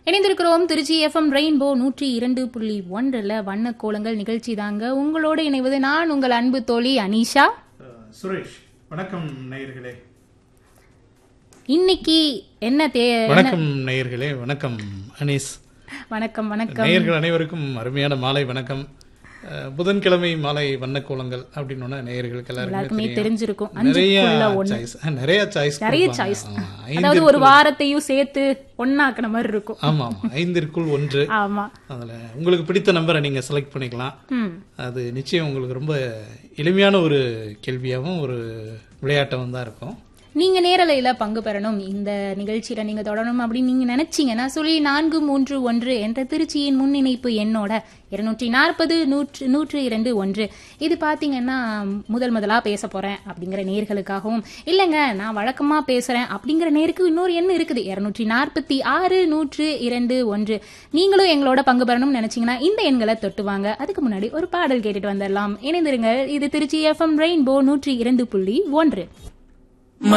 இணைந்திருக்கிறோம் Trichy FM rainbow நூற்றி இரண்டு புள்ளி ஒன்றில் வண்ண கோலங்கள் நிகழ்ச்சி தாங்க உங்களோடு இணைவது நான் உங்கள் அன்பு தோழி அனிஷா அஹ், சுரேஷ் வணக்கம் நேயர்களே இன்னைக்கு என்ன தே வணக்கம் நேயர்களே வணக்கம் அனீஸ் வணக்கம் வணக்கம் நேயர்கள் அனைவருக்கும் அருமையான மாலை வணக்கம் அஹ், புதன்கிழமை மாலை வண்ணக்கோலங்கள் அப்படின்னு நேயர்களுக்கு எல்லாருக்குமே எல்லாருக்குமே தெரிஞ்சிருக்கும் நிறைய அஞ்சுக்குள்ள ஒண்ணு சாய்ஸ் நிறைய சாய்ஸ் நிறைய சாய்ஸ் அதாவது ஒரு வாரத்தையும் சேர்த்து ஒன்னாக்குன மாதிரி இருக்கும் ஆமா ஆமா ஐந்திற்குள் ஒன்று ஆமா அதுல உங்களுக்கு பிடித்த நம்பரை நீங்க செலக்ட் பண்ணிக்கலாம் ம் அது நிச்சயம் உங்களுக்கு ரொம்ப எளிமையான ஒரு கேள்வியாகவும் ஒரு விளையாட்டாகவும் தான் இருக்கும் நீங்க நேரலையில பங்கு பெறணும் இந்த நிகழ்ச்சியில நீங்க தொடரணும் அப்படின்னு நீங்க நினைச்சீங்கன்னா சொல்லி நான்கு மூன்று ஒன்று என்ற திருச்சியின் முன்னிணைப்பு எண்ணோட இருநூற்றி நாற்பது நூற்று நூற்று இரண்டு ஒன்று இது பாத்தீங்கன்னா முதல் முதலா பேச போறேன் அப்படிங்கிற நேர்களுக்காகவும் இல்லைங்க நான் வழக்கமா பேசுறேன் அப்படிங்கிற நேருக்கு இன்னொரு எண் இருக்குது இருநூற்றி நாற்பத்தி ஆறு நூற்று இரண்டு ஒன்று நீங்களும் எங்களோட பங்கு பெறணும்னு நினைச்சீங்கன்னா இந்த எண்களை தொட்டுவாங்க அதுக்கு முன்னாடி ஒரு பாடல் கேட்டுட்டு வந்துடலாம் இணைந்திருங்க இது திருச்சி எஃப்எம் ரெயின்போ நூற்றி இரண்டு புள்ளி ஒன்று